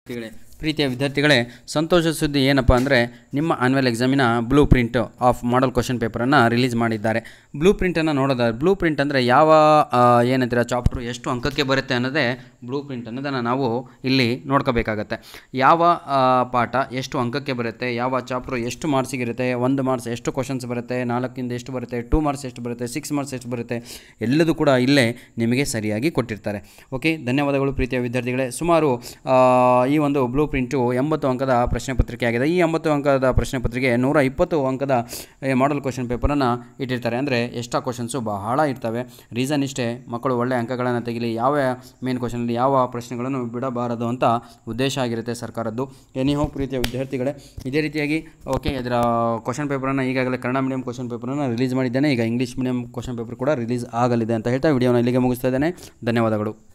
ವಿದ್ಯಾರ್ಥಿಗಳೇ ಪ್ರೀತಿಯ ವಿದ್ಯಾರ್ಥಿಗಳೇ ಸಂತೋಷ ಸುದ್ದಿ ಏನಪ್ಪ ಅಂದರೆ ನಿಮ್ಮ ಆನ್ಯುವಲ್ ಎಕ್ಸಾಮಿನ blue print of model question ಪೇಪರನ್ನು ರಿಲೀಸ್ ಮಾಡಿದ್ದಾರೆ ಬ್ಲೂ ಪ್ರಿಂಟನ್ನು ನೋಡೋದಾದ್ರೆ ಬ್ಲೂ ಪ್ರಿಂಟ್ ಅಂದರೆ ಯಾವ ಆ, ಏನಂತೀರ ಚಾಪ್ಟ್ರು ಎಷ್ಟು ಅಂಕಕ್ಕೆ ಬರುತ್ತೆ ಅನ್ನೋದೇ ಬ್ಲೂ ಪ್ರಿಂಟ್ ಅನ್ನೋದನ್ನು ನಾವು ಇಲ್ಲಿ ನೋಡ್ಕೋಬೇಕಾಗತ್ತೆ ಯಾವ ಆ, ಪಾಠ ಎಷ್ಟು ಅಂಕಕ್ಕೆ ಬರುತ್ತೆ ಯಾವ ಚಾಪ್ಟ್ರು ಎಷ್ಟು ಮಾರ್ಕ್ಸಿಗಿರುತ್ತೆ ಒಂದು ಮಾರ್ಕ್ಸ್ ಎಷ್ಟು ಕ್ವಶನ್ಸ್ ಬರುತ್ತೆ ನಾಲ್ಕಿಂದ ಎಷ್ಟು ಬರುತ್ತೆ ಟೂ ಮಾರ್ಕ್ಸ್ ಎಷ್ಟು ಬರುತ್ತೆ ಸಿಕ್ಸ್ ಮಾರ್ಕ್ಸ್ ಎಷ್ಟು ಬರುತ್ತೆ ಎಲ್ಲದೂ ಕೂಡ ಇಲ್ಲೇ ನಿಮಗೆ ಸರಿಯಾಗಿ ಕೊಟ್ಟಿರ್ತಾರೆ ಓಕೆ ಧನ್ಯವಾದಗಳು ಪ್ರೀತಿಯ ವಿದ್ಯಾರ್ಥಿಗಳೇ ಸುಮಾರು ಆ, ಈ ಒಂದು ಬ್ಲೂ ಪ್ರಿಂಟು ಎಂಬತ್ತು ಅಂಕದ ಪ್ರಶ್ನೆ ಪತ್ರಿಕೆ ಆಗಿದೆ ಈ ಎಂಬತ್ತು ಅಂಕದ ಪ್ರಶ್ನೆ ಪತ್ರಿಕೆ ನೂರ ಇಪ್ಪತ್ತು ಅಂಕದ ಮಾಡಲ್ ಕ್ವಶನ್ ಪೇಪರನ್ನು ಇಟ್ಟಿರ್ತಾರೆ ಅಂದರೆ ಎಷ್ಟಾ ಕ್ವಶನ್ಸು ಬಹಳ ಇರ್ತವೆ ರೀಸನ್ ಇಷ್ಟೇ ಮಕ್ಕಳು ಒಳ್ಳೆಯ ಅಂಕಗಳನ್ನು ತೆಗಿಲಿ ಯಾವ ಮೇನ್ ಕ್ವಶನಲ್ಲಿ ಯಾವ ಪ್ರಶ್ನೆಗಳನ್ನು ಬಿಡಬಾರದು ಅಂತ ಉದ್ದೇಶ ಆಗಿರುತ್ತೆ ಸರ್ಕಾರದ್ದು ಎನಿಹೋ ಪ್ರೀತಿಯ ವಿದ್ಯಾರ್ಥಿಗಳೇ ಇದೇ ರೀತಿಯಾಗಿ ಓಕೆ ಇದರ ಕ್ವಶನ್ ಪೇಪರನ್ನು ಈಗಾಗಲೇ ಕನ್ನಡ ಮೀಡಿಯಂ ಕ್ವಶನ್ ಪೇಪರನ್ನು ರಿಲೀಸ್ ಮಾಡಿದ್ದೇನೆ ಈಗ ಇಂಗ್ಲೀಷ್ ಮೀಡಿಯಂ ಕ್ವಶನ್ ಪೇಪರ್ ಕೂಡ ರಿಲೀಸ್ ಆಗಲಿದೆ ಅಂತ ಹೇಳ್ತಾ ವಿಡಿಯೋನ ಇಲ್ಲಿಗೆ ಮುಗಿಸ್ತಾ ಇದ್ದೇನೆ ಧನ್ಯವಾದಗಳು